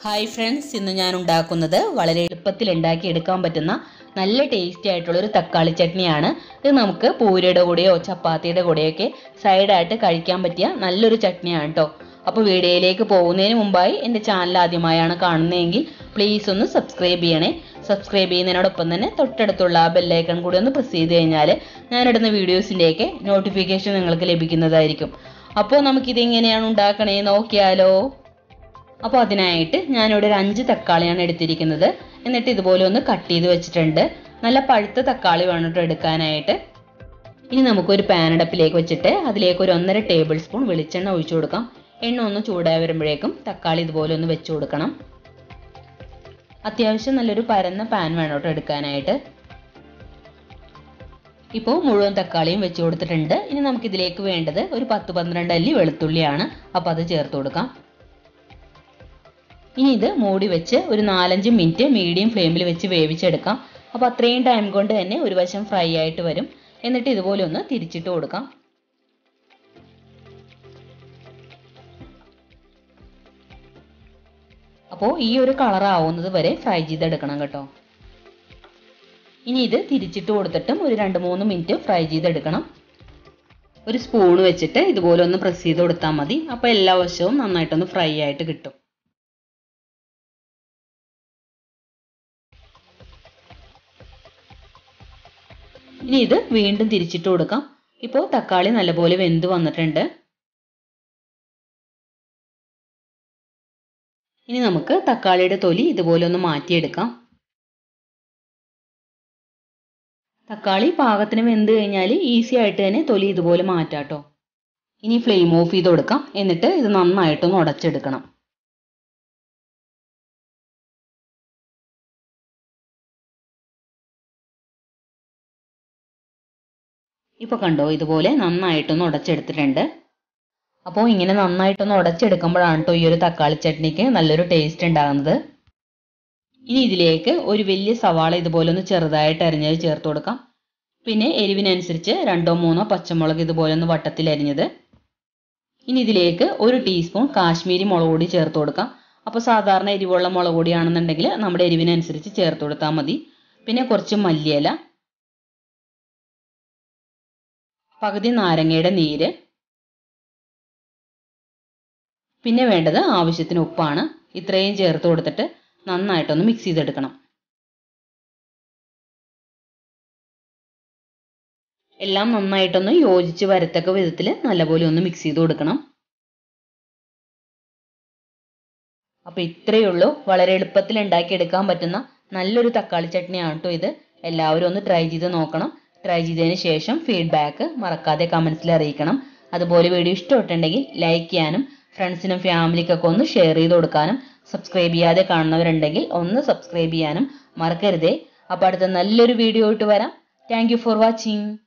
hi friends ഇന്ന് ഞാൻ ഉണ്ടാക്കുന്നത് വളരെ എളുപ്പത്തിൽ ഉണ്ടാക്കി എടുക്കാൻ പറ്റുന്ന നല്ല ടേസ്റ്റി ആയിട്ടുള്ള ഒരു തക്കാളി ചട്നിയാണ് ഇത് നമുക്ക് പൂരിയുടെ കൂടെയോ ചപ്പാത്തിയുടെ കൂടെയൊക്കെ സൈഡായിട്ട് കഴിക്കാൻ പറ്റിയ നല്ലൊരു ചട്നിയാണ് കേട്ടോ അപ്പോൾ വീഡിയോയിലേക്ക് പോകുന്നതിന് മുമ്പായി എൻ്റെ ചാനൽ ആദ്യമായാണ് കാണുന്നതെങ്കിൽ പ്ലീസ് ഒന്ന് സബ്സ്ക്രൈബ് ചെയ്യണേ സബ്സ്ക്രൈബ് ചെയ്യുന്നതിനോടൊപ്പം തന്നെ തൊട്ടടുത്തുള്ള ആ ബെല്ലൈക്കൺ കൂടി ഒന്ന് പ്രസ് ചെയ്ത് കഴിഞ്ഞാൽ ഞാനിടുന്ന വീഡിയോസിൻ്റെയൊക്കെ നോട്ടിഫിക്കേഷൻ നിങ്ങൾക്ക് ലഭിക്കുന്നതായിരിക്കും അപ്പോൾ നമുക്കിത് എങ്ങനെയാണ് ഉണ്ടാക്കണേ നോക്കിയാലോ അപ്പോൾ അതിനായിട്ട് ഞാനിവിടെ ഒരു അഞ്ച് തക്കാളിയാണ് എടുത്തിരിക്കുന്നത് എന്നിട്ട് ഇതുപോലെ ഒന്ന് കട്ട് ചെയ്ത് വെച്ചിട്ടുണ്ട് നല്ല പഴുത്ത തക്കാളി വേണം കേട്ടോ എടുക്കാനായിട്ട് ഇനി നമുക്കൊരു പാനടപ്പിലേക്ക് വെച്ചിട്ട് അതിലേക്ക് ഒരു ഒന്നര ടേബിൾ സ്പൂൺ വെളിച്ചെണ്ണ ഒഴിച്ചു കൊടുക്കാം എണ്ണ ഒന്ന് ചൂടായി വരുമ്പോഴേക്കും തക്കാളി ഇതുപോലെ ഒന്ന് വെച്ച് കൊടുക്കണം അത്യാവശ്യം നല്ലൊരു പരന്ന പാൻ വേണം കേട്ടോ എടുക്കാനായിട്ട് ഇപ്പോൾ മുഴുവൻ തക്കാളിയും വെച്ച് കൊടുത്തിട്ടുണ്ട് ഇനി നമുക്കിതിലേക്ക് വേണ്ടത് ഒരു പത്ത് പന്ത്രണ്ട് അല്ലി വെളുത്തുള്ളിയാണ് അപ്പോൾ അത് ചേർത്ത് കൊടുക്കാം ഇനി ഇത് മൂടി വെച്ച് ഒരു നാലഞ്ച് മിനിറ്റ് മീഡിയം ഫ്ലെയിമിൽ വെച്ച് വേവിച്ചെടുക്കാം അപ്പോൾ അത്രയും ടൈം കൊണ്ട് തന്നെ ഒരു വശം ഫ്രൈ ആയിട്ട് വരും എന്നിട്ട് ഇതുപോലെ ഒന്ന് തിരിച്ചിട്ട് കൊടുക്കാം അപ്പോൾ ഈ ഒരു കളർ ആവുന്നത് വരെ ഫ്രൈ ചെയ്തെടുക്കണം കേട്ടോ ഇനി ഇത് തിരിച്ചിട്ട് കൊടുത്തിട്ടും ഒരു രണ്ട് മൂന്ന് മിനിറ്റ് ഫ്രൈ ചെയ്തെടുക്കണം ഒരു സ്പൂൺ വെച്ചിട്ട് ഇതുപോലെ ഒന്ന് പ്രസ് ചെയ്ത് കൊടുത്താൽ മതി അപ്പോൾ എല്ലാ വശവും നന്നായിട്ടൊന്ന് ഫ്രൈ ആയിട്ട് കിട്ടും ഇനി ഇത് വീണ്ടും തിരിച്ചിട്ട് കൊടുക്കാം ഇപ്പോൾ തക്കാളി നല്ലപോലെ വെന്ത് വന്നിട്ടുണ്ട് ഇനി നമുക്ക് തക്കാളിയുടെ തൊലി ഇതുപോലെ ഒന്ന് മാറ്റിയെടുക്കാം തക്കാളി പാകത്തിന് വെന്ത് കഴിഞ്ഞാൽ ഈസി ആയിട്ട് തന്നെ തൊലി ഇതുപോലെ മാറ്റാട്ടോ ഇനി ഫ്ലെയിം ഓഫ് ചെയ്ത് കൊടുക്കാം എന്നിട്ട് ഇത് നന്നായിട്ടൊന്ന് ഉടച്ചെടുക്കണം ഇപ്പോൾ കണ്ടോ ഇതുപോലെ നന്നായിട്ടൊന്ന് ഉടച്ചെടുത്തിട്ടുണ്ട് അപ്പോൾ ഇങ്ങനെ നന്നായിട്ടൊന്ന് ഉടച്ചെടുക്കുമ്പോഴാണ് കേട്ടോ ഈ ഒരു തക്കാളി ചട്നിക്ക് നല്ലൊരു ടേസ്റ്റ് ഉണ്ടാകുന്നത് ഇനി ഇതിലേക്ക് ഒരു വലിയ സവാള ഇതുപോലെ ഒന്ന് ചെറുതായിട്ട് അരിഞ്ഞത് ചേർത്ത് കൊടുക്കാം പിന്നെ എരിവിനനുസരിച്ച് രണ്ടോ മൂന്നോ പച്ചമുളക് ഇതുപോലെ ഒന്ന് വട്ടത്തിൽ അരിഞ്ഞത് ഇനി ഇതിലേക്ക് ഒരു ടീസ്പൂൺ കാശ്മീരി മുളക് പൊടി ചേർത്ത് കൊടുക്കാം അപ്പോൾ സാധാരണ എരിവുള്ള മുളക് പൊടിയാണെന്നുണ്ടെങ്കിൽ നമ്മുടെ എരിവിനനുസരിച്ച് ചേർത്ത് കൊടുത്താൽ മതി പിന്നെ കുറച്ച് മല്ലിയില പകുതി നാരങ്ങയുടെ നീര് പിന്നെ വേണ്ടത് ആവശ്യത്തിന് ഉപ്പാണ് ഇത്രയും ചേർത്ത് കൊടുത്തിട്ട് നന്നായിട്ടൊന്ന് മിക്സ് ചെയ്തെടുക്കണം എല്ലാം നന്നായിട്ടൊന്ന് യോജിച്ച് വരത്തക്ക വിധത്തിൽ നല്ലപോലെ ഒന്ന് മിക്സ് ചെയ്ത് കൊടുക്കണം അപ്പോൾ ഇത്രയേ ഉള്ളൂ വളരെ എളുപ്പത്തിൽ ഉണ്ടാക്കിയെടുക്കാൻ പറ്റുന്ന നല്ലൊരു തക്കാളി ചട്നിയാണ് കേട്ടോ ഇത് എല്ലാവരും ഒന്ന് ട്രൈ ചെയ്ത് നോക്കണം ട്രൈ ചെയ്തതിന് ശേഷം ഫീഡ്ബാക്ക് മറക്കാതെ കമൻസിൽ അറിയിക്കണം അതുപോലെ വീഡിയോ ഇഷ്ടപ്പെട്ടുണ്ടെങ്കിൽ ലൈക്ക് ചെയ്യാനും ഫ്രണ്ട്സിനും ഫാമിലിക്കൊക്കെ ഒന്ന് ഷെയർ ചെയ്ത് കൊടുക്കാനും സബ്സ്ക്രൈബ് ചെയ്യാതെ കാണുന്നവരുണ്ടെങ്കിൽ ഒന്ന് സബ്സ്ക്രൈബ് ചെയ്യാനും മറക്കരുതേ അപ്പോൾ അടുത്ത നല്ലൊരു വീഡിയോ ആയിട്ട് വരാം താങ്ക് ഫോർ വാച്ചിങ്